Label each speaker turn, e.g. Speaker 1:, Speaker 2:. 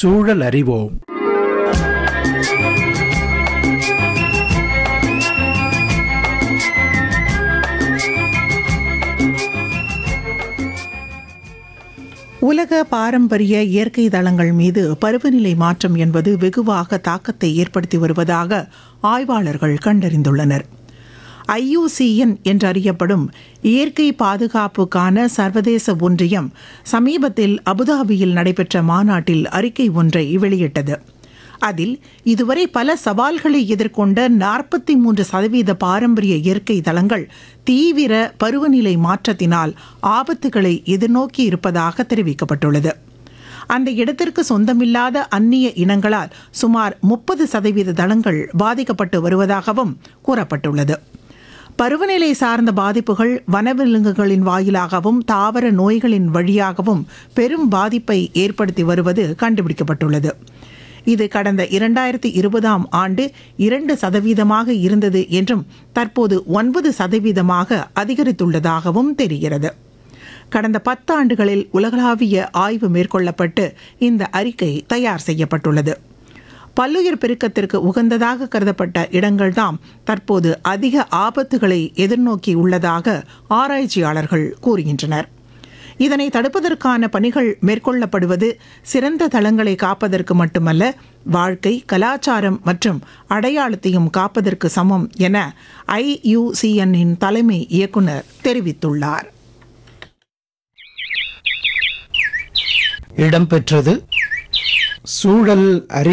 Speaker 1: சூழல் அறிவோம்
Speaker 2: உலக பாரம்பரிய இயற்கை தளங்கள் மீது பருவநிலை மாற்றம் என்பது வெகுவாக தாக்கத்தை ஏற்படுத்தி வருவதாக ஆய்வாளர்கள் கண்டறிந்துள்ளனர் ஐயூசிஎன் என்றறியப்படும் இயற்கை பாதுகாப்புக்கான சர்வதேச ஒன்றியம் சமீபத்தில் அபுதாபியில் நடைபெற்ற மாநாட்டில் அறிக்கை ஒன்றை வெளியிட்டது அதில் இதுவரை பல சவால்களை எதிர்கொண்ட நாற்பத்தி மூன்று சதவீத பாரம்பரிய இயற்கை தளங்கள் தீவிர பருவநிலை மாற்றத்தினால் ஆபத்துகளை எதிர்நோக்கி இருப்பதாக தெரிவிக்கப்பட்டுள்ளது அந்த இடத்திற்கு சொந்தமில்லாத அந்நிய இனங்களால் சுமார் முப்பது சதவீத தளங்கள் பாதிக்கப்பட்டு வருவதாகவும் கூறப்பட்டுள்ளது பருவநிலை சார்ந்த பாதிப்புகள் வனவிலங்குகளின் வாயிலாகவும் தாவர நோய்களின் வழியாகவும் பெரும் பாதிப்பை ஏற்படுத்தி வருவது கண்டுபிடிக்கப்பட்டுள்ளது இது கடந்த இரண்டாயிரத்தி இருபதாம் ஆண்டு இரண்டு சதவீதமாக இருந்தது என்றும் தற்போது ஒன்பது சதவீதமாக அதிகரித்துள்ளதாகவும் தெரிகிறது கடந்த பத்தாண்டுகளில் உலகளாவிய ஆய்வு மேற்கொள்ளப்பட்டு இந்த அறிக்கை தயார் செய்யப்பட்டுள்ளது பல்லுயிர் பெருக்கத்திற்கு உகந்ததாக கருதப்பட்ட இடங்கள்தாம் தற்போது அதிக ஆபத்துகளை எதிர்நோக்கி உள்ளதாக ஆராய்ச்சியாளர்கள் கூறுகின்றனர் இதனை தடுப்பதற்கான பணிகள் மேற்கொள்ளப்படுவது சிறந்த தளங்களை காப்பதற்கு மட்டுமல்ல வாழ்க்கை கலாச்சாரம் மற்றும் அடையாளத்தையும் காப்பதற்கு சமம் என ஐயுசிஎன்னின் தலைமை இயக்குனர் தெரிவித்துள்ளார்
Speaker 1: இடம்பெற்றது சூழல் அறி